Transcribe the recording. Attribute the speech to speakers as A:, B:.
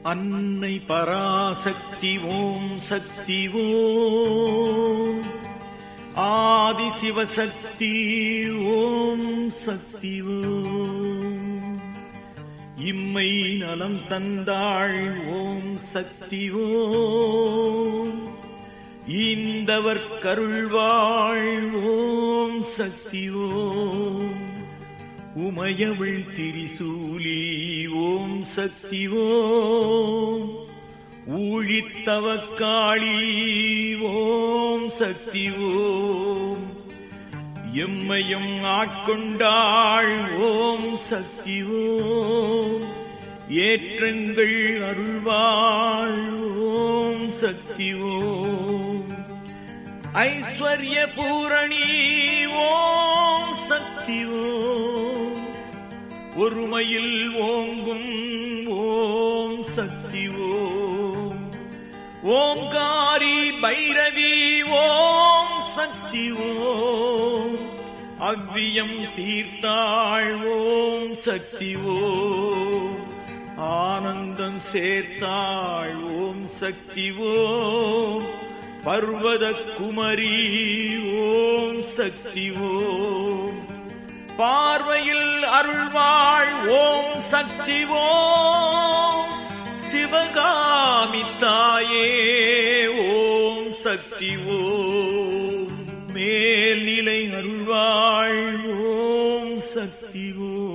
A: அன்னை பராசக்தி ஓம் சக்தி ஓம் ஆதி சிவசக்தி ஓம் சக்தி ஓம் இம்மை நலம் தந்தாள் ஓம் சக்தி ஓம் ஈந்தவர் கருள்வாள் ஓம் சக்தி ஓம் உமையவிள் திரிசூலி ஓம் சக்தி ஓம் ஊழித்தவக்காளி ஓம் சக்தி ஓம் எம்மையும் ஆட்கொண்டாள் ஓம் சக்தி ஓம் ஏற்றங்கள் அருள்வாள் ஓம் சக்தி ஓம் ஐஸ்வர்ய பூரணி ஓம் சக்தி ஓம் ஒருமையில் ஓங்கும் ஓம் சக்தி ஓம் ஓங்காரி பைரவி ஓம் சக்தி ஓம் அவ்வியம் தீர்த்தாள் ஓம் சக்தி ஓம் ஆனந்தம் சேர்த்தாள் ஓம் சக்தி ஓம் பர்வத குமரி ஓம் சக்தி ஓம் பார்வையில் அருள்வாள் ஓம் சக்தி ஓம் சிவகாமி தாயே ஓம் சக்தி ஓம் மேல்நிலை அருள்வாள் ஓம் சக்தி ஓம்